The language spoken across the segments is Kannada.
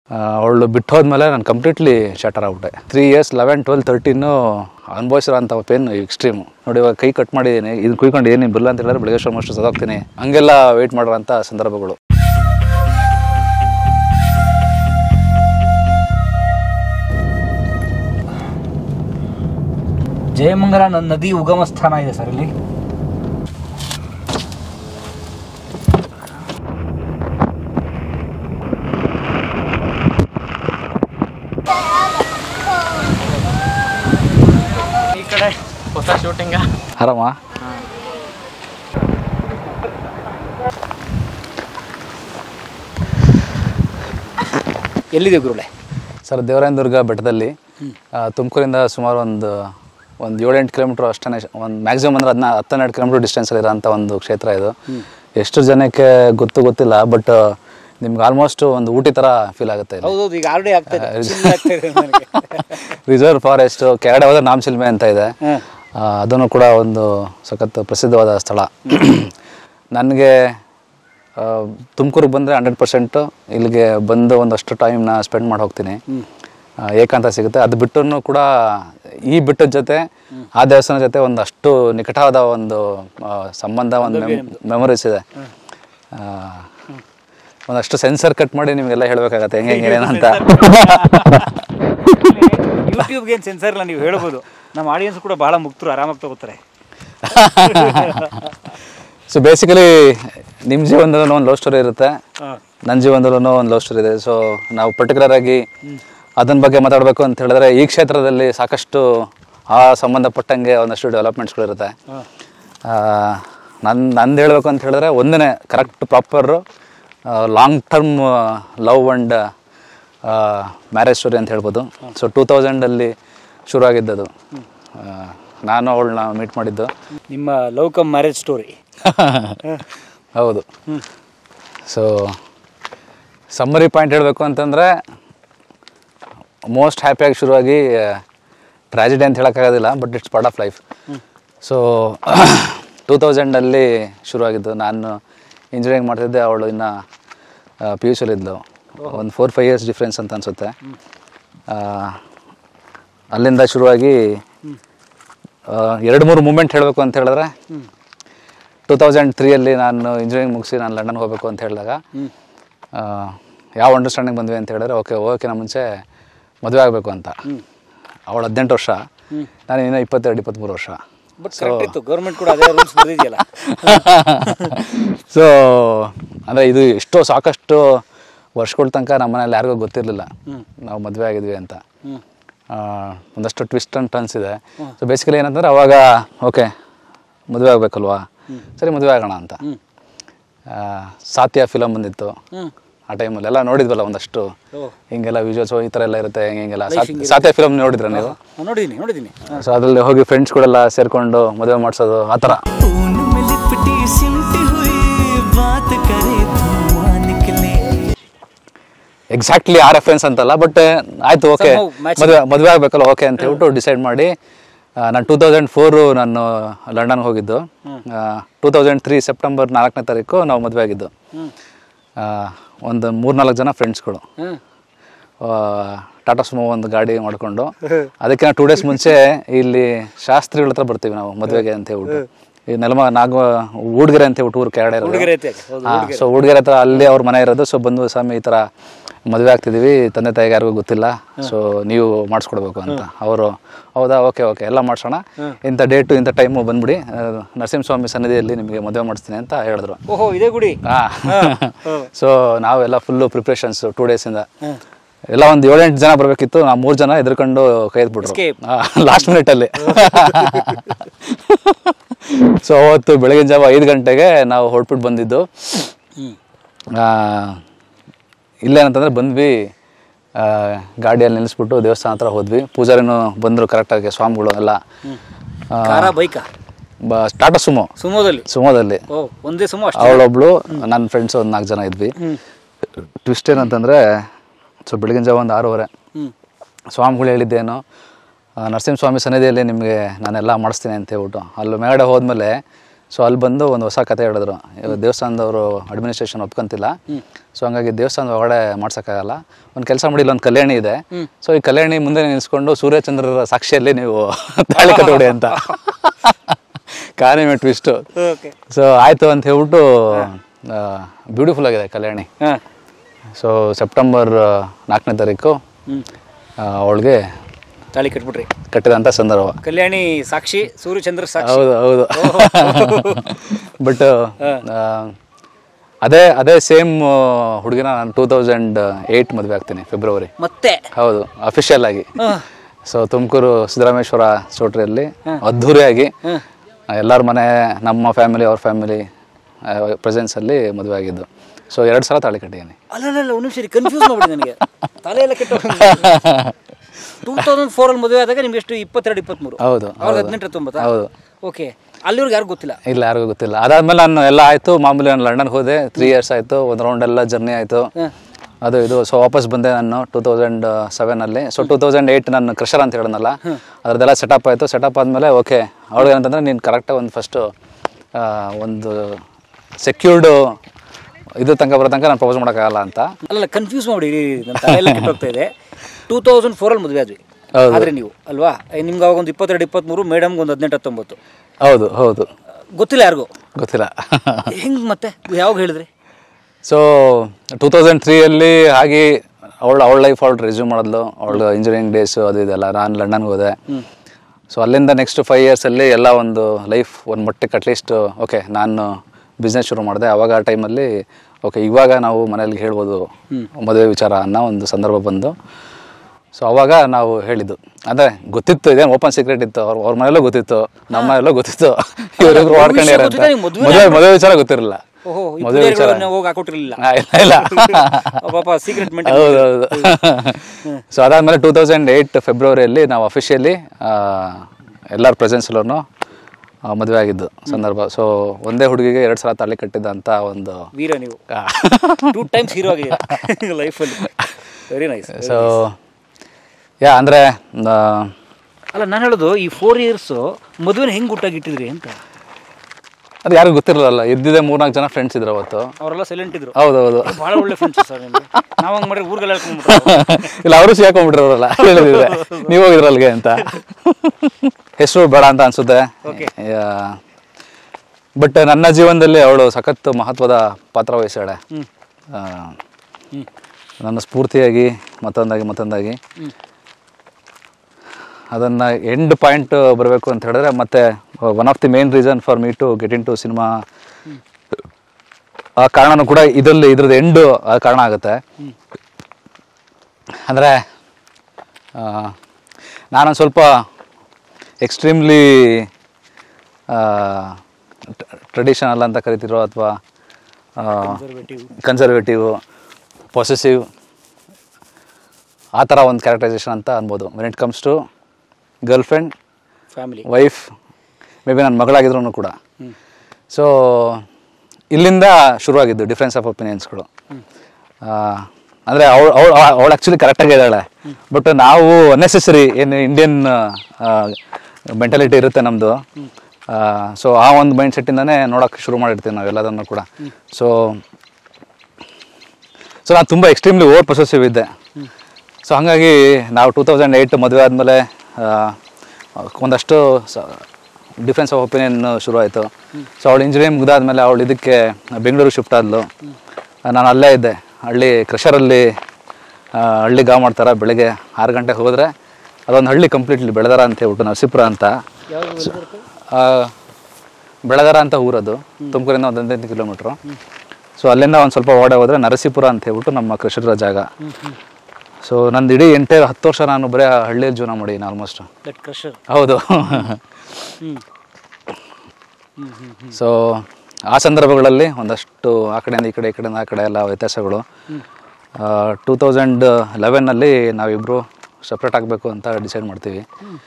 ಅವಳು ಬಿಟ್ಟು ಹೋದ್ಮೇಲೆ ನಾನು ಕಂಪ್ಲೀಟ್ಲಿ ಶಟರ್ ಆಗ್ಬಿಟ್ಟೆ three years eleven twelve thirteen ಅನುಭವಿಸಿರೋ ಅಂಥ ಪೇನ್ ಎಕ್ಸ್ಟ್ರೀಮು ನೋಡಿ ಇವಾಗ ಕೈ ಕಟ್ ಮಾಡಿದ್ದೀನಿ ಇದನ್ನ ಕುಯ್ಕೊಂಡು ಏನು ಬರಲ್ಲ ಅಂತ ಹೇಳಿದ್ರೆ ಬೆಳಗ್ಗೆ ಅಷ್ಟು ಸದೋಗ್ತೀನಿ ಹಂಗೆಲ್ಲ ವೆಯ್ಟ್ ಮಾಡೋಂಥ ಸಂದರ್ಭಗಳು ಜಯಮಂಗಲ ನ- ನದಿ ಉಗಮ ಸ್ಥಾನ ಇದೆ ಸರ್ ಇಲ್ಲಿ ಈ ಕಡೆ ಹೊಸ ಶೂಟಿಂಗ ಆರಾಮ ಎಲ್ಲಿದೆ ಗುರುಳೆ ಸರ್ ದೇವರಾಯನದುರ್ಗ ಬೆಟ್ಟದಲ್ಲಿ ಆ, ತುಮಕೂರಿಂದ ಸುಮಾರು ಒಂದು ಒಂದು ಏಳೆಂಟು ಕಿಲೋಮೀಟ್ರ್ ಅಷ್ಟೇ ಒಂದು ಮ್ಯಾಕ್ಸಿಮಮ್ ಅಂದ್ರೆ ಅದನ್ನ ಹತ್ತೆರಡು ಕಿಲೋಮೀಟ್ರ್ ಡಿಸ್ಟೆನ್ಸಲ್ಲಿ ಇರೋಂಥ ಒಂದು ಕ್ಷೇತ್ರ ಇದು ಎಷ್ಟು ಜನಕ್ಕೆ ಗೊತ್ತು ಗೊತ್ತಿಲ್ಲ ಬಟ್ ನಿಮ್ಗೆ ಆಲ್ಮೋಸ್ಟ್ ಒಂದು ಊಟಿ ಥರ ಫೀಲ್ ಆಗುತ್ತೆ ಇಲ್ಲಿ ಹೌದೌದು ಈಗ ಆಲ್ರೆಡಿ ಆಗ್ತಾ ಇದೆ ಚಿಲ್ಲ ಆಗ್ತಾ ಇದೆ ನನಗೆ. ರಿಸರ್ವ್ ಫಾರೆಸ್ಟ್ ಕೆಳಗಡೆ ಹೋದ್ರೆ ನಾಮಚಿಲ್ಮೆ ಅಂತ ಇದೆ ಹ್ಮ್. ಆ, ಅದನ್ನು ಕೂಡ ಒಂದು ಸಖತ್ ಪ್ರಸಿದ್ಧವಾದ ಸ್ಥಳ ನನಗೆ ತುಮಕೂರಿಗೆ ಬಂದರೆ ಹಂಡ್ರೆಡ್ ಪರ್ಸೆಂಟು ಇಲ್ಲಿಗೆ ಬಂದು ಒಂದಷ್ಟು ಟೈಮ್ನ ಸ್ಪೆಂಡ್ ಮಾಡಿ ಹೋಗ್ತೀನಿ ಆ, ಏಕಾಂತ ಸಿಗುತ್ತೆ ಅದು ಬಿಟ್ಟು ಕೂಡ ಈ ಬಿಟ್ಟದ ಜೊತೆ ಆ ದೇವಸ್ಥಾನ ಜೊತೆ ಒಂದಷ್ಟು ನಿಕಟವಾದ ಒಂದು ಆ, ಸಂಬಂಧ ಒಂದು ಮೆಮೊರೀಸ್ ಇದೆ ಆ, ಒಂದಷ್ಟು ಸೆನ್ಸರ್ ಕಟ್ ಮಾಡಿ ನಿಮಗೆಲ್ಲ ಹೇಳಬೇಕಾಗತ್ತೆ ಹೆಂಗೆ ಹೆಂಗೆ ಏನು ಅಂತ ಯೂಟ್ಯೂಬ್ಗೆ ಏನು ಸೆನ್ಸರ್ ಇಲ್ಲ ನೀವು ಹೇಳ್ಬೋದು ನಮ್ಮ ಆಡಿಯನ್ಸ್ ಕೂಡ ಬಹಳ ಮುಕ್ತರು ಆರಾಮಾಗಿ ತಗೋತಾರೆ ಸೊ ಬೇಸಿಕಲಿ ನಿಮ್ಮ ಜೀವನದಲ್ಲೂ ಒಂದು ಲವ್ ಸ್ಟೋರಿ ಇರುತ್ತೆ ಹಾಂ ನನ್ನ ಜೀವನದಲ್ಲೂ ಒಂದು ಲವ್ ಸ್ಟೋರಿ ಇದೆ ಸೊ ನಾವು ಪರ್ಟಿಕ್ಯುಲರ್ ಆಗಿ ಅದನ್ನ ಬಗ್ಗೆ ಮಾತಾಡಬೇಕು ಅಂತ ಹೇಳಿದ್ರೆ ಈ ಕ್ಷೇತ್ರದಲ್ಲಿ ಸಾಕಷ್ಟು ಆ ಸಂಬಂಧಪಟ್ಟಂಗೆ ಒಂದಷ್ಟು ಡೆವಲಪ್ಮೆಂಟ್ಸ್ಗಳಿರುತ್ತೆ ನನ್ನ ನಂದು ಹೇಳಬೇಕು ಅಂತ ಹೇಳಿದ್ರೆ ಒಂದನೇ correct proper long term love and marriage story ಅಂತ ಹೇಳ್ಬೋದು ಸೊ ಟೂ ತೌಸಂಡಲ್ಲಿ ಶುರುವಾಗಿದ್ದದು ಆ, ನಾನು ಅವಳನ್ನ ಮೀಟ್ ಮಾಡಿದ್ದು ನಿಮ್ಮ ಲವ್ ಕಮ್ ಮ್ಯಾರೇಜ್ ಸ್ಟೋರಿ ಹೌದು ಸೊ ಸಮ್ಮರಿ ಪಾಯಿಂಟ್ ಹೇಳಬೇಕು ಅಂತಂದರೆ ಮೋಸ್ಟ್ ಹ್ಯಾಪಿಯಾಗಿ ಶುರುವಾಗಿ ಟ್ರಾಜಿಡಿ ಅಂತ ಹೇಳೋಕ್ಕಾಗೋದಿಲ್ಲ but it's part of life so two ತೌಸಂಡಲ್ಲಿ ಶುರುವಾಗಿದ್ದು ನಾನು ಇಂಜಿನಿಯರಿಂಗ್ ಮಾಡ್ತಿದ್ದೆ ಅವಳು ಇನ್ನು ಪಿ ಯು ಸಿಲಿದ್ಲು ಒಂದು ಫೋರ್ ಫೈವ್ ಇಯರ್ಸ್ ಡಿಫ್ರೆನ್ಸ್ ಅಂತ ಅನಿಸುತ್ತೆ ಅಲ್ಲಿಂದ ಶುರುವಾಗಿ ಆ, ಎರಡು ಮೂರು ಮೂಮೆಂಟ್ ಹೇಳಬೇಕು ಅಂತ ಹೇಳಿದ್ರೆ ಟೂ ತೌಸಂಡ್ ತ್ರೀಯಲ್ಲಿ ನಾನು ಇಂಜಿನಿಯರಿಂಗ್ ಮುಗಿಸಿ ನಾನು ಲಂಡನ್ ಹೋಗಬೇಕು ಅಂತ ಹೇಳಿದಾಗ ಆ, ಯಾವ ಅಂಡರ್ಸ್ಟ್ಯಾಂಡಿಂಗ್ ಬಂದ್ವಿ ಅಂತ ಹೇಳಿದ್ರೆ ಓಕೆ ಹೋಗೋಕ್ಕಿಂತ ಮುಂಚೆ ಮದುವೆ ಆಗಬೇಕು ಅಂತ ಅವಳು ಹದಿನೆಂಟು ವರ್ಷ ನಾನು ಇನ್ನೂ ಇಪ್ಪತ್ತೆರಡು ಇಪ್ಪತ್ತ್ಮೂರು ವರ್ಷ ಬಟ್ ಕರೆಕ್ಟ್ ಇತ್ತು ಗೌರ್ಮೆಂಟ್ ಕೂಡ ಅದೇ ರೂಲ್ಸ್ ಬರ್ದಿದೆಯಲ್ಲ ಸೊ ಅಂದರೆ ಇದು ಎಷ್ಟೋ ಸಾಕಷ್ಟು ವರ್ಷಗಳ ತನಕ ನಮ್ಮ ಮನೇಲಿ ಯಾರಿಗೂ ಗೊತ್ತಿರಲಿಲ್ಲ ನಾವು ಮದುವೆ ಆಗಿದ್ವಿ ಅಂತ ಆ, ಒಂದಷ್ಟು ಟ್ವಿಸ್ಟ್ ಆ್ಯಂಡ್ ಟರ್ನ್ಸ್ ಇದೆ ಸೊ ಬೇಸಿಕಲಿ ಏನಂತಂದ್ರೆ ಅವಾಗ ಓಕೆ ಮದುವೆ ಆಗಬೇಕಲ್ವಾ ಸರಿ ಮದುವೆ ಆಗೋಣ ಅಂತ ಆ, ಸಾತ್ಯ ಫಿಲಮ್ ಬಂದಿತ್ತು ಆ ಟೈಮಲ್ಲಿ ಎಲ್ಲ ನೋಡಿದ್ವಲ್ಲ ಒಂದಷ್ಟು ಹಿಂಗೆಲ್ಲ ವಿಜುವಲ್ಸ್ ಈ ಥರ ಎಲ್ಲ ಇರುತ್ತೆ ಹಿಂಗೆ ಹಿಂಗೆಲ್ಲ ಸಾತ್- ಸಾತ್ಯ ಫಿಲಮ್ ನೋಡಿದ್ರ ನೀವು ನಾನ್ ನೋಡಿದ್ದೀನಿ ನೋಡಿದ್ದೀನಿ ಸೊ ಅದರಲ್ಲಿ ಹೋಗಿ ಫ್ರೆಂಡ್ಸ್ಗಳೆಲ್ಲ ಸೇರಿಕೊಂಡು ಮದುವೆ ಮಾಡಿಸೋದು ಆ ಥರ ऊन में लिपटी सिमटी हुई बात करे धुआं निकले ಎಕ್ಸಾಕ್ಟ್ಲಿ ಆ ರೆಫರೆನ್ಸ್ ಅಂತಲ್ಲ ಬಟ್ ಆಯ್ತು ಓಕೆ Somehow matching. ಮದುವೆ ಮದುವೆ ಆಗಬೇಕಲ್ಲ ಓಕೆ ಅಂತ ಹೇಳ್ಬಿಟ್ಟು ಡಿಸೈಡ್ ಮಾಡಿ ಆ, ನಾನು ಟೂ ತೌಸಂಡ್ ಫೋರು ನಾನು ಲಂಡನ್ಗೆ ಹೋಗಿದ್ದು ಟೂ ತೌಸಂಡ್ ತ್ರೀ ಸೆಪ್ಟೆಂಬರ್ ನಾಲ್ಕನೇ ತಾರೀಕು ನಾವು ಮದುವೆ ಆಗಿದ್ದು ಆ, ಒಂದು ಮೂರ್ನಾಲ್ಕು ಜನ ಫ್ರೆಂಡ್ಸ್ಗಳು ಹ್ಮ್ ಟಾಟಾ ಸುಮೋ ಒಂದು ಗಾಡಿ ಮಾಡ್ಕೊಂಡು ಅದಕ್ಕಿಂತ ಟೂ ಡೇಸ್ ಮುಂಚೆ ಇಲ್ಲಿ ಶಾಸ್ತ್ರಿಗಳ ಹತ್ರ ಬರ್ತೀವಿ ನಾವು ಮದುವೆಗೆ ಅಂತ ಹೇಳ್ಬಿಟ್ಟು ಈ ನೆಲಮ ನಾಗ ಊಡ್ಗೆರೆ ಅಂತ ಹೇಳ್ಬಿಟ್ಟು ಊರು ಕೆಳಗಡೆ ಹುಡುಗರ ಐತೆ ಹೌದು ಹಾಂ ಸೊ ಹುಡುಗರ ಹತ್ರ ಅಲ್ಲಿ ಅವ್ರ ಮನೆ ಇರೋದು ಸೊ ಬಂದು ಸ್ವಾಮಿ ಈ ಥರ ಮದುವೆ ಆಗ್ತಿದ್ದೀವಿ ತಂದೆ ತಾಯಿಗೆ ಯಾರಿಗೂ ಗೊತ್ತಿಲ್ಲ ಸೊ ನೀವು ಮಾಡಿಸ್ಕೊಡ್ಬೇಕು ಅಂತ ಅವರು ಹೌದಾ ಓಕೆ ಓಕೆ ಎಲ್ಲ ಮಾಡಿಸೋಣ ಇಂಥ ಡೇಟು ಇಂಥ ಟೈಮು ಬಂದ್ಬಿಡಿ ಆ, ನರಸಿಂಹಸ್ವಾಮಿ ಸನ್ನಿಧಿಯಲ್ಲಿ ನಿಮಗೆ ಮದುವೆ ಮಾಡಿಸ್ತೀನಿ ಅಂತ ಹೇಳಿದ್ರು ಓಹೋ ಇದೇ ಗುಡಿ ಹಾಂ ಸೊ ನಾವೆಲ್ಲ ಫುಲ್ಲು ಪ್ರಿಪ್ರೇಷನ್ಸ್ ಟೂ ಡೇಸಿಂದ ಎಲ್ಲ ಒಂದು ಏಳೆಂಟು ಜನ ಬರಬೇಕಿತ್ತು ನಾವು ಮೂರು ಜನ ಎದ್ರುಕೊಂಡು ಕೈ ಎತ್ಬಿಟ್ರು Escape. ಲಾಸ್ಟ್ ಮಿನಿಟಲ್ಲಿ ಸೊ ಅವತ್ತು ಬೆಳಗಿನ ಜಾವ ಐದು ಗಂಟೆಗೆ ನಾವು ಹೊರಟ್ಬಿಟ್ಟು ಬಂದಿದ್ದು ಆ, ಇಲ್ಲೇನಂತಂದ್ರೆ ಬಂದ್ವಿ ಆ, ಗಾಡಿಯಲ್ಲಿ ನಿಲ್ಲಿಸ್ಬಿಟ್ಟು ದೇವಸ್ಥಾನ ಹತ್ರ ಹೋದ್ವಿ ಪೂಜಾರಿನೂ ಬಂದರು ಕರೆಕ್ಟಾಗಿ ಸ್ವಾಮಿಗಳು ಎಲ್ಲ ಕಾರ ಬೈಕಾ ಬ ಟಾಟಾ ಸುಮೋ ಸುಮೋದಲ್ಲಿ ಸುಮೋದಲ್ಲಿ ಓ ಒಂದೇ ಸುಮೋ ಅಷ್ಟೇ ಅವಳೊಬ್ಳು ನನ್ನ ಫ್ರೆಂಡ್ಸ್ ಒಂದು ನಾಲ್ಕು ಜನ ಇದ್ವಿ ಟ್ವಿಸ್ಟ್ ಏನಂತಂದರೆ ಸೊ ಬೆಳಗಿನ ಜಾವ ಒಂದು ಆರೂವರೆ ಹ್ಮ್ ಸ್ವಾಮಿಗಳು ಹೇಳಿದ್ದೇನು ಆ, ನರಸಿಂಹಸ್ವಾಮಿ ಸನ್ನಿಧಿಯಲ್ಲಿ ನಿಮಗೆ ನಾನೆಲ್ಲ ಮಾಡಿಸ್ತೀನಿ ಅಂತ ಹೇಳ್ಬಿಟ್ಟು ಅಲ್ಲಿ ಮೇಗಡೆ ಹೋದ್ಮೇಲೆ ಸೊ ಅಲ್ಲಿ ಬಂದು ಒಂದು ಹೊಸ ಕತೆ ಹೇಳಿದ್ರು ಇವಾಗ ದೇವಸ್ಥಾನದವರು ಅಡ್ಮಿನಿಸ್ಟ್ರೇಷನ್ ಒಪ್ಕೊಂತಿಲ್ಲ ಸೊ ಹಂಗಾಗಿ ದೇವಸ್ಥಾನದ ಒಳಗಡೆ ಮಾಡ್ಸೋಕ್ಕಾಗಲ್ಲ ಒಂದು ಕೆಲಸ ಮಾಡಿ ಇಲ್ಲೊಂದು ಕಲ್ಯಾಣಿ ಇದೆ ಸೊ ಈ ಕಲ್ಯಾಣಿ ಮುಂದೆ ನಿಲ್ಸ್ಕೊಂಡು ಸೂರ್ಯಚಂದ್ರರ ಸಾಕ್ಷಿಯಲ್ಲಿ ನೀವು ತಾಳಿ ಕಟ್ಟೋಡಿ ಅಂತ ಕಾರಿಮೆ ಟ್ವಿಸ್ಟು ಓಕೆ ಸೊ ಆಯಿತು ಅಂತ ಹೇಳ್ಬಿಟ್ಟು ಬ್ಯೂಟಿಫುಲ್ ಆಗಿದೆ ಕಲ್ಯಾಣಿ ಹಾಂ ಸೊ ಸೆಪ್ಟೆಂಬರ್ ನಾಲ್ಕನೇ ತಾರೀಕು ಅವಳಿಗೆ ತಾಳಿ ಕಟ್ಬಿಟ್ರಿ ಕಟ್ಟಿದಂಥ ಸಂದರ್ಭ ಕಲ್ಯಾಣಿ ಸಾಕ್ಷಿ ಸೂರ್ಯಚಂದ್ರ ಸಾಕ್ಷಿ ಹೌದು ಹೌದು ಬಟ್ ಅದೇ ಅದೇ ಸೇಮ್ ಹುಡುಗಿನ ನಾನು ಟೂ ತೌಸಂಡ್ ಏಯ್ಟ್ ಮದುವೆ ಆಗ್ತೀನಿ ಫೆಬ್ರವರಿ ಮತ್ತೆ ಹೌದು ಅಫಿಷಿಯಲ್ ಆಗಿ ಸೊ ತುಮಕೂರು ಸಿದ್ದರಾಮೇಶ್ವರ ಚೌಟ್ರಿಯಲ್ಲಿ ಅದ್ಧೂರಿಯಾಗಿ ಎಲ್ಲರ ಮನೆ ನಮ್ಮ ಫ್ಯಾಮಿಲಿ ಅವ್ರ ಫ್ಯಾಮಿಲಿ ಪ್ರೆಸೆನ್ಸಲ್ಲಿ ಮದುವೆ ಆಗಿದ್ದು ಸೊ ಎರಡು ಸಲ ತಾಳಿ ಕಟ್ಟಿದ್ದೀನಿ ಅಲ್ಲಲ್ಲ ಒಂದು ನಿಮಿಷ ಕನ್ಫ್ಯೂಸ್ ಮಾಡ್ಬಿಡಿ ನನಗೆ ತಲೆ ಎಲ್ಲ ಕೆಟ್ಟ ಟೂ ತೌಸಂಡ್ ಫೋರಲ್ಲಿ ಮದುವೆ ಆದಾಗ ನಿಮ್ಗೆ ಎಷ್ಟು ಇಪ್ಪತ್ತೆರಡು ಇಪ್ಪತ್ತ್ಮೂರು ಹೌದು ಅವಾಗ ಹದಿನೆಂಟು ತೊಂಬತ್ತಾ ಹೌದು ಓಕೆ ಅಲ್ಲಿವ್ರಿಗೆ ಯಾರು ಗೊತ್ತಿಲ್ಲ ಇಲ್ಲ ಯಾರಿಗೂ ಗೊತ್ತಿಲ್ಲ ಅದಾದ್ಮೇಲೆ ನಾನು ಎಲ್ಲ ಆಯಿತು ಮಾಮೂಲಿ ನಾನು ಲಂಡನ್ಗೆ ಹೋದೆ ತ್ರೀ ಇಯರ್ಸ್ ಆಯಿತು ಒಂದು ರೌಂಡ್ ಎಲ್ಲ ಜರ್ನಿ ಆಯಿತು ಅದು ಇದು ಸೊ ವಾಪಸ್ ಬಂದೆ ನಾನು ಟೂ ತೌಸಂಡ್ ಸೆವೆನಲ್ಲಿ ಸೊ ಟೂ ತೌಸಂಡ್ ಏಯ್ಟ್ ನಾನು ಕ್ರಷರ್ ಅಂತ ಹೇಳಿದ್ನಲ್ಲ ಅದ್ರದ್ದೆಲ್ಲ ಸೆಟಪ್ ಆಯಿತು ಸೆಟಪ್ ಆದಮೇಲೆ ಓಕೆ ಅವಳಿಗೆ ಏನಂತಂದರೆ ನೀನು ಕರೆಕ್ಟಾಗಿ ಒಂದು ಫಸ್ಟು ಒಂದು ಸೆಕ್ಯೂರ್ಡು ಇದು ತನಕ ಬರೋ ತನಕ ನಾನು ಪ್ರಪೋಸ್ ಮಾಡೋಕ್ಕಾಗಲ್ಲ ಅಂತ ಅಲ್ಲಲ್ಲ ಕನ್ಫ್ಯೂಸ್ ಮಾಡಿ ನನ್ನ ತಲೆ ಎಲ್ಲ ಕೆಟ್ಟೋಗ್ತಾ ಇದೆ ಟೂ ತೌಸಂಡ್ ಫೋರಲ್ಲಿ ಮದುವೆ ಆದ್ವಿ ಹೌದು. ಆದರೆ ನೀವು ಅಲ್ವಾ ಏ, ನಿಮ್ಗೆ ಅವಾಗ ಒಂದು ಇಪ್ಪತ್ತೆರಡು ಇಪ್ಪತ್ತ್ಮೂರು ಮೇಡಮ್ಗೆ ಒಂದು ಹದಿನೆಂಟು ಹತ್ತೊಂಬತ್ತು ಹೌದು ಹೌದು ಗೊತ್ತಿಲ್ಲ ಯಾರಿಗೂ ಗೊತ್ತಿಲ್ಲ ಹೆಂಗೆ ಮತ್ತೆ ಯಾವಾಗ ಹೇಳಿದ್ರಿ ಸೊ ಟೂ ತೌಸಂಡ್ ತ್ರೀಯಲ್ಲಿ ಹಾಗೆ ಅವಳು ಅವಳ ಲೈಫ್ ಅವಳು ರೆಸ್ಯೂಮ್ ಮಾಡಿದ್ಲು ಅವಳು ಇಂಜಿನಿಯರಿಂಗ್ ಡೇಸು ಅದು ಇದೆಲ್ಲ ನಾನು ಲಂಡನ್ಗೆ ಹೋದೆ ಸೊ ಅಲ್ಲಿಂದ ನೆಕ್ಸ್ಟ್ ಫೈವ್ ಇಯರ್ಸಲ್ಲಿ ಎಲ್ಲ ಒಂದು ಲೈಫ್ ಒಂದು ಮಟ್ಟಕ್ಕೆ ಅಟ್ಲೀಸ್ಟ್ ಓಕೆ ನಾನು ಬಿಸ್ನೆಸ್ ಶುರು ಮಾಡಿದೆ ಅವಾಗ ಆ ಟೈಮಲ್ಲಿ ಓಕೆ ಇವಾಗ ನಾವು ಮನೇಲಿ ಹೇಳ್ಬೋದು ಮದುವೆ ವಿಚಾರ ಅನ್ನೋ ಒಂದು ಸಂದರ್ಭ ಬಂದು ಸೊ ಅವಾಗ ನಾವು ಹೇಳಿದ್ದು ಅಂದರೆ ಗೊತ್ತಿತ್ತು ಇದೇನು ಓಪನ್ ಸೀಕ್ರೆಟ್ ಇತ್ತು ಅವ್ರ ಅವ್ರ ಮನೆಯಲ್ಲೂ ಗೊತ್ತಿತ್ತು ನಮ್ಮ ಮನೆಯಲ್ಲೂ ಗೊತ್ತಿತ್ತು ಇವರಿಬ್ರು ಮಾಡ್ಕೊಂಡಿದ್ದಾರೆ ಅಂತ ಗೊತ್ತಿದೆ, ನಿಮ್ಗೆ ಮದ್ವೆನೇ ಮದುವೆ ಮದುವೆ ವಿಚಾರ ಗೊತ್ತಿರಲಿಲ್ಲ ಓಹೋ ಈ ಮದುವೆ ವಿಚಾರ ಪುಡಿಯರ್ಗಳನ್ನ ಹೋಗಿ ಹಾಕೊಟ್ಟಿರ್ಲಿಲ್ಲ ಆ, ಇಲ್ಲ ಇಲ್ಲ ಪಾಪ ಸೀಕ್ರೆಟ್ ಮೆಂಟೇನ್ ಹೌದೌದು ಸೊ ಅದಾದಮೇಲೆ ಟೂ ತೌಸಂಡ್ ಏಯ್ಟ್ ಫೆಬ್ರವರಿಯಲ್ಲಿ ನಾವು ಅಫಿಷಿಯಲಿ ಎಲ್ಲರ ಪ್ರೆಸೆನ್ಸಲ್ಲೂ ಮದುವೆ ಆಗಿದ್ದು ಸಂದರ್ಭ ಸೊ ಒಂದೇ ಹುಡುಗಿಗೆ ಎರಡು ಸಲ ತಾಳಿ ಕಟ್ಟಿದ್ದಂಥ ಒಂದು ವೀರ ನೀವು ಟೂ ಟೈಮ್ಸ್ ಹೀರೋ ಆಗಿದ್ದೀರಾ ಲೈಫಲ್ಲಿ ವೆರಿ ನೈಸ್ ಸೊ ಯಾ ಅಂದರೆ ಅಲ್ಲ ನಾನು ಹೇಳೋದು ಈ ಫೋರ್ ಇಯರ್ಸು ಮದುವೆನ ಹೆಂಗೆ ಗುಟ್ಟಾಗಿಟ್ಟಿದ್ರಿ ಅಂತ ಅದು ಯಾರಿಗೂ ಗೊತ್ತಿರಲಿಲ್ಲ ಇದ್ದಿದ್ದೆ ಮೂರ್ನಾಲ್ಕು ಜನ ಫ್ರೆಂಡ್ಸ್ ಇದ್ರು ಅವತ್ತು ಅವರೆಲ್ಲ ಸೈಲೆಂಟ್ ಇದ್ರು ಹೌದೌದು ಭಾಳ ಒಳ್ಳೆ ಫ್ರೆಂಡ್ಸ್ ಸರ್ ನಿಮಗೆ ನಾವು ಹಂಗೆ ಮಾಡಿದ್ರೆ ಊರಿಗೆಲ್ಲ ಹೇಳ್ಕೊಂಡ್ಬಿಟ್ರೆ ಇಲ್ಲ ಅವರು ಸಿಗಾಕೊಂಡ್ಬಿಟ್ರವರಲ್ಲ ಹೇಳಿದ್ರೆ ನೀವು ಹೋಗಿದ್ರ ಅಲ್ಲಿಗೆ ಅಂತ ಹೆಸರು ಬೇಡ ಅಂತ ಅನ್ಸುತ್ತೆ ಬಟ್ ನನ್ನ ಜೀವನದಲ್ಲಿ ಅವಳು ಸಖತ್ ಮಹತ್ವದ ಪಾತ್ರ ವಹಿಸಾಳೆ ಆ, ನನ್ನ ಸ್ಫೂರ್ತಿಯಾಗಿ ಮತ್ತೊಂದಾಗಿ ಮತ್ತೊಂದಾಗಿ ಅದನ್ನು ಎಂಡ್ ಪಾಯಿಂಟ್ ಬರಬೇಕು ಅಂತ ಹೇಳಿದ್ರೆ ಮತ್ತೆ one of the main reason for me to get into cinema ಆ ಕಾರಣನೂ ಕೂಡ ಇದರಲ್ಲಿ ಇದ್ರದ್ದು ಎಂಡು ಆ ಕಾರಣ ಆಗುತ್ತೆ ಅಂದರೆ ನಾನೊಂದು ಸ್ವಲ್ಪ ಎಕ್ಸ್ಟ್ರೀಮ್ಲಿ ಟ್ರೆಡಿಷನಲ್ ಅಂತ ಕರಿತಿರೋ ಅಥವಾ ಕನ್ಸರ್ವೇಟಿವ್ ಪೊಸೆಸಿವ್ ಆ ಥರ ಒಂದು ಕ್ಯಾರೆಕ್ಟರೈಸೇಷನ್ ಅಂತ ಅನ್ಬೋದು when it comes to girlfriend family wife maybe ನನ್ನ ಮಗಳಾಗಿದ್ರು ಕೂಡ ಸೊ ಇಲ್ಲಿಂದ ಶುರುವಾಗಿದ್ದು ಡಿಫ್ರೆನ್ಸ್ ಆಫ್ ಒಪಿನಿಯನ್ಸ್ಗಳು ಅಂದರೆ ಅವಳು ಅವಳು ಅವಳು ಆ್ಯಕ್ಚುಲಿ ಕರೆಕ್ಟಾಗಿ ಇದ್ದಾಳೆ ಬಟ್ ನಾವು ಅನ್ನೆಸೆಸರಿ ಏನು ಇಂಡಿಯನ್ ಮೆಂಟಾಲಿಟಿ ಇರುತ್ತೆ ನಮ್ಮದು ಸೊ ಆ ಒಂದು ಮೈಂಡ್ ಸೆಟ್ಟಿಂದನೇ ನೋಡೋಕ್ಕೆ ಶುರು ಮಾಡಿರ್ತೀವಿ ನಾವು ಎಲ್ಲದನ್ನು ಕೂಡ ಸೊ ಸೊ ನಾನು ತುಂಬ ಎಕ್ಸ್ಟ್ರೀಮ್ಲಿ ಓವರ್ ಪೊಸೆಸಿವ್ ಇದ್ದೆ ಸೊ ಹಾಗಾಗಿ ನಾವು ಟೂ ತೌಸಂಡ್ ಏಯ್ಟ್ ಮದುವೆ ಆದಮೇಲೆ ಒಂದಷ್ಟು ಡಿಫ್ರೆನ್ಸ್ ಆಫ್ ಒಪಿನಿಯನ್ ಶುರು ಆಯಿತು ಸೊ ಅವಳು ಇಂಜಿನಿಯರಿಂಗ್ ಮುಗಿದಾದ್ಮೇಲೆ ಅವಳು ಇದಕ್ಕೆ ಬೆಂಗಳೂರು ಶಿಫ್ಟ್ ಆದ್ಲು ನಾನು ಅಲ್ಲೇ ಇದ್ದೆ ಹಳ್ಳಿ ಕ್ರಷರಲ್ಲಿ ಹಳ್ಳಿ ಗಾವ್ ಮಾಡ್ತಾರೆ ಬೆಳಗ್ಗೆ ಆರು ಗಂಟೆಗೆ ಹೋದರೆ ಅದೊಂದು ಹಳ್ಳಿ ಕಂಪ್ಲೀಟ್ಲಿ ಬೆಳೆದಾರ ಅಂತ ಹೇಳ್ಬಿಟ್ಟು ನರಸೀಪುರ ಅಂತ ಆ, ಬೆಳಗಾರ ಅಂತ ಊರದು ತುಮಕೂರಿಂದ ಒಂದು ಹದಿನೈದು ಕಿಲೋಮೀಟ್ರು ಸೊ ಅಲ್ಲಿಂದ ಒಂದು ಸ್ವಲ್ಪ ಓಡೆ ಹೋದರೆ ನರಸೀಪುರ ಅಂತ ಹೇಳ್ಬಿಟ್ಟು ನಮ್ಮ ಕೃಷಿಕರ ಜಾಗ ಸೊ ನಂದು ಇಡೀ ಎಂಟೇ ಹತ್ತು ವರ್ಷ ನಾನು ಬರೀ ಆ ಹಳ್ಳಿಯಲ್ಲಿ ಜೀವನ ಮಾಡೀನಿ ಆಲ್ಮೋಸ್ಟ್ ದಟ್ ಕ್ರಷರ್ ಹೌದು ಸೊ ಆ ಸಂದರ್ಭಗಳಲ್ಲಿ ಒಂದಷ್ಟು ಆ ಕಡೆಯಿಂದ ಈ ಕಡೆ ಈ ಕಡೆಯಿಂದ ಆ ಕಡೆ ಎಲ್ಲ ವ್ಯತ್ಯಾಸಗಳು ಟೂ ತೌಸಂಡ್ ಲೆವೆನ್ನಲ್ಲಿ ನಾವಿಬ್ಬರು ಸಪ್ರೇಟ್ ಆಗಬೇಕು ಅಂತ ಡಿಸೈಡ್ ಮಾಡ್ತೀವಿ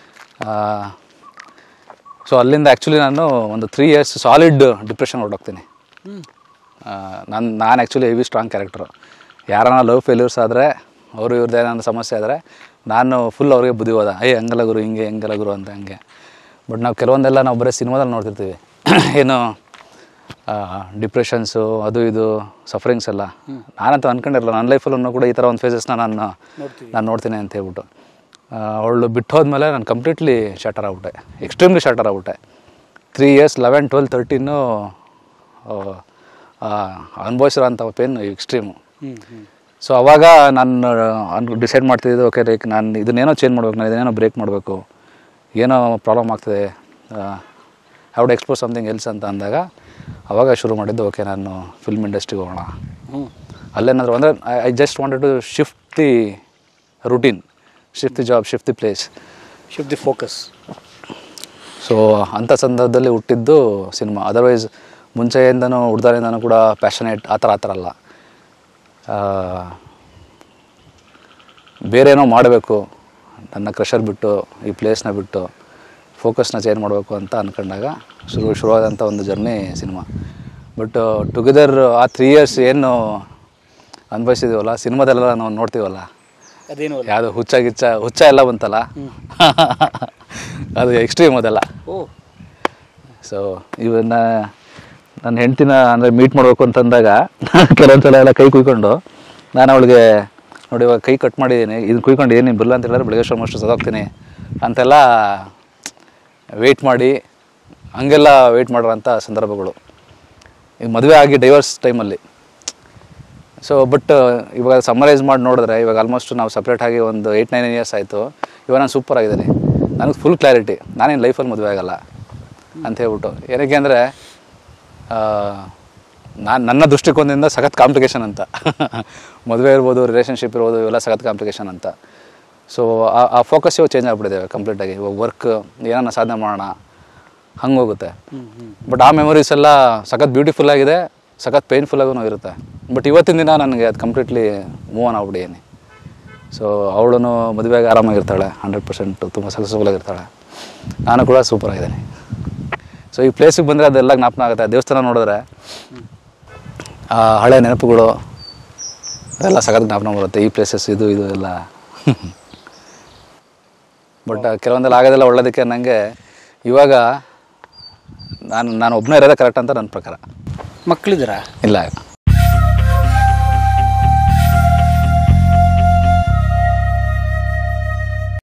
ಸೊ ಅಲ್ಲಿಂದ ಆ್ಯಕ್ಚುಲಿ ನಾನು ಒಂದು ತ್ರೀ ಇಯರ್ಸ್ ಸಾಲಿಡ್ ಡಿಪ್ರೆಷನ್ ಹೊರಟೋಗ್ತೀನಿ ನಾನು ನಾನು ಆ್ಯಕ್ಚುಲಿ ಹೆವಿ ಸ್ಟ್ರಾಂಗ್ ಕ್ಯಾರೆಕ್ಟರು ಯಾರನ್ನ ಲವ್ ಫೇಲ್ಯೂರ್ಸ್ ಆದರೆ ಅವರು ಇವ್ರದ್ದು ಏನಾದ್ರು ಸಮಸ್ಯೆ ಆದರೆ ನಾನು ಫುಲ್ ಅವ್ರಿಗೆ ಬುದ್ಧಿ ಹೋದ ಏಯ್ ಹಂಗಲ್ಲ ಗುರು ಹಿಂಗೆ ಹೆಂಗಲ್ಲ ಗುರು ಅಂತ ಹಂಗೆ ಬಟ್ ನಾವು ಕೆಲವೊಂದೆಲ್ಲ ನಾವು ಬರೀ ಸಿನಿಮಾದಲ್ಲಿ ನೋಡ್ತಿರ್ತೀವಿ ಏನು ಡಿಪ್ರೆಷನ್ಸು ಅದು ಇದು ಸಫರಿಂಗ್ಸ್ ಎಲ್ಲ ನಾನಂತೂ ಅನ್ಕೊಂಡಿರಲ್ಲ ನನ್ನ ಲೈಫಲ್ಲೂ ಕೂಡ ಈ ಥರ ಒಂದು ಫೇಸಸ್ನ ನಾನು ನಾನು ನೋಡ್ತೀನಿ ಅಂತ ಹೇಳ್ಬಿಟ್ಟು ಅವಳು ಬಿಟ್ಟು ಹೋದ್ಮೇಲೆ ನಾನು ಕಂಪ್ಲೀಟ್ಲಿ ಶಾಟರ್ ಆಗ್ಬಿಟ್ಟೆ ಎಕ್ಸ್ಟ್ರೀಮ್ಲಿ ಶಾಟರ್ ಆಗ್ಬಿಟ್ಟೆ three years eleven twelve thirteen ಅನುಭವಿಸಿರೋ ಅಂಥ ಪೇನ್ ಎಕ್ಸ್ಟ್ರೀಮು ಸೊ ಅವಾಗ ನಾನು ಅನ್ ಡಿಸೈಡ್ ಮಾಡ್ತಿದ್ದು ಓಕೆ ಲೈಕ್ ನಾನು ಇದನ್ನೇನೋ ಚೇಂಜ್ ಮಾಡ್ಬೇಕು ನಾನು ಇದನ್ನೇನೋ ಬ್ರೇಕ್ ಮಾಡಬೇಕು ಏನೋ ಪ್ರಾಬ್ಲಮ್ ಆಗ್ತದೆ how do expose something else ಅಂತ ಅಂದಾಗ ಅವಾಗ ಶುರು ಮಾಡಿದ್ದು ಓಕೆ ನಾನು ಫಿಲ್ಮ್ ಇಂಡಸ್ಟ್ರಿಗೆ ಹೋಗೋಣ ಅಲ್ಲೇನಾದ್ರು ಅಂದರೆ I just wanted to shift the routine shift the job shift the place shift the focus so ಅಂಥ ಸಂದರ್ಭದಲ್ಲಿ ಹುಟ್ಟಿದ್ದು ಸಿನಿಮಾ ಅದರ್ವೈಸ್ ಮುಂಚೆಯಿಂದನೂ ಹುಡ್ದಾರಿಂದನೂ ಕೂಡ ಪ್ಯಾಷನೇಟ್ ಆ ಥರ ಆ ಥರ ಅಲ್ಲ ಆ, ಬೇರೇನೋ ಮಾಡಬೇಕು ನನ್ನ ಕ್ರಷರ್ ಬಿಟ್ಟು ಈ ಪ್ಲೇಸ್ನ ಬಿಟ್ಟು ಫೋಕಸ್ನ ಚೇಂಜ್ ಮಾಡಬೇಕು ಅಂತ ಅಂದ್ಕೊಂಡಾಗ ಶುರು ಶುರುವಾದಂಥ ಒಂದು ಜರ್ನಿ ಸಿನಿಮಾ ಬಟ್ ಟುಗೆದರ್ ಆ ತ್ರೀ ಇಯರ್ಸ್ ಏನು ಅನುಭವಿಸಿದ್ದೀವಲ್ಲ ಸಿನಿಮಾದಲ್ಲೆಲ್ಲ ನಾವು ನೋಡ್ತೀವಲ್ಲ ಅದೇನು ಅಲ್ಲ ಯಾವುದು ಹುಚ್ಚ ಗಿಚ್ಚ ಹುಚ್ಚ ಎಲ್ಲ ಬಂತಲ್ಲ ಅದು ಎಕ್ಸ್ಟ್ರೀಮ್ ಅದೆಲ್ಲ ಓ ಸೊ ಇವನ್ನ ನನ್ನ ಹೆಂಡ್ತಿನ ಅಂದರೆ ಮೀಟ್ ಮಾಡಬೇಕು ಅಂತಂದಾಗ ಕೆಲವೊಂದ್ಸಲ ಎಲ್ಲ ಕೈ ಕುಯ್ಕೊಂಡು ನಾನು ಅವಳಿಗೆ ನೋಡಿ ಇವಾಗ ಕೈ ಕಟ್ ಮಾಡಿದ್ದೀನಿ ಇದನ್ನ ಕುಯ್ಕೊಂಡು ಏನು ಬರಲ್ಲ ಅಂತ ಹೇಳಿದ್ರೆ ಬೆಳಗ್ಗೆ ಅಷ್ಟು ಸದೋಗ್ತೀನಿ ಅಂತೆಲ್ಲ ವೆಯ್ಟ್ ಮಾಡಿ ಹಂಗೆಲ್ಲ ವೆಯ್ಟ್ ಮಾಡೋಂಥ ಸಂದರ್ಭಗಳು ಈಗ ಮದುವೆ ಆಗಿ ಡೈವರ್ಸ್ ಟೈಮಲ್ಲಿ ಸೊ ಬಟ್ ಇವಾಗ ಸಮ್ಮರೈಸ್ ಮಾಡಿ ನೋಡಿದ್ರೆ ಇವಾಗ ಆಲ್ಮೋಸ್ಟ್ ನಾವು ಸಪ್ರೇಟ್ ಆಗಿ ಒಂದು ಏಯ್ಟ್ ನೈನ್ ಇಯರ್ಸ್ ಆಯಿತು ಇವಾಗ ನಾನು ಸೂಪರ್ ಆಗಿದ್ದೀನಿ ನನಗೆ ಫುಲ್ ಕ್ಲಾರಿಟಿ ನಾನೇನು ಲೈಫಲ್ಲಿ ಮದುವೆ ಆಗಲ್ಲ ಅಂತ ಹೇಳ್ಬಿಟ್ಟು ಏನಕ್ಕೆ ಅಂದರೆ ನಾನು ನನ್ನ ದೃಷ್ಟಿಕೋನದಿಂದ ಸಖತ್ ಕಾಂಪ್ಲಿಕೇಶನ್ ಅಂತ ಮದುವೆ ಇರ್ಬೋದು ರಿಲೇಷನ್ಶಿಪ್ ಇರ್ಬೋದು ಇವೆಲ್ಲ ಸಖತ್ ಕಾಂಪ್ಲಿಕೇಶನ್ ಅಂತ ಸೊ ಆ ಆ ಫೋಕಸ್ ಇವಾಗ ಚೇಂಜ್ ಆಗಿಬಿಟ್ಟಿದ್ದೇವೆ ಕಂಪ್ಲೀಟಾಗಿ ಇವಾಗ ವರ್ಕ್ ಏನನ್ನ ಸಾಧನೆ ಮಾಡೋಣ ಹಂಗೆ ಹೋಗುತ್ತೆ ಬಟ್ ಆ ಮೆಮೊರೀಸ್ ಎಲ್ಲ ಸಖತ್ ಬ್ಯೂಟಿಫುಲ್ ಆಗಿದೆ ಸಖತ್ ಪೇನ್ಫುಲ್ ಆಗೂ ಇರುತ್ತೆ ಬಟ್ ಇವತ್ತಿನ ದಿನ ನನಗೆ ಅದು ಕಂಪ್ಲೀಟ್ಲಿ ಮೂವ್ ಆನ್ ಆಗ್ಬಿಟ್ಟಿದ್ದೀನಿ ಸೊ ಅವಳು ಮದುವೆಗೆ ಆರಾಮಾಗಿರ್ತಾಳೆ ಹಂಡ್ರೆಡ್ ಪರ್ಸೆಂಟ್ ತುಂಬ ಸಕ್ಸಸ್ಫುಲ್ ಆಗಿರ್ತಾಳೆ ನಾನು ಕೂಡ ಸೂಪರ್ ಆಗಿದ್ದೀನಿ ಸೊ ಈ ಪ್ಲೇಸಿಗೆ ಬಂದರೆ ಅದೆಲ್ಲ ಜ್ಞಾಪನ ಆಗುತ್ತೆ ದೇವಸ್ಥಾನ ನೋಡಿದ್ರೆ ಆ ಹಳೆ ನೆನಪುಗಳು ಅದೆಲ್ಲ ಸಖತ್ ಜ್ಞಾಪನ ಬರುತ್ತೆ ಈ ಪ್ಲೇಸಸ್ ಇದು ಇದು ಎಲ್ಲ ಬಟ್ ಕೆಲವೊಂದೆಲ್ಲ ಆಗೋದೆಲ್ಲ ಒಳ್ಳೇದಕ್ಕೆ ನನಗೆ ಇವಾಗ ನಾನು ನಾನು ಒಬ್ಬನೇ ಇರೋದೇ ಕರೆಕ್ಟ್ ಅಂತ ನನ್ನ ಪ್ರಕಾರ ಮಕ್ಕಳಿದ್ದೀರಾ ಇಲ್ಲ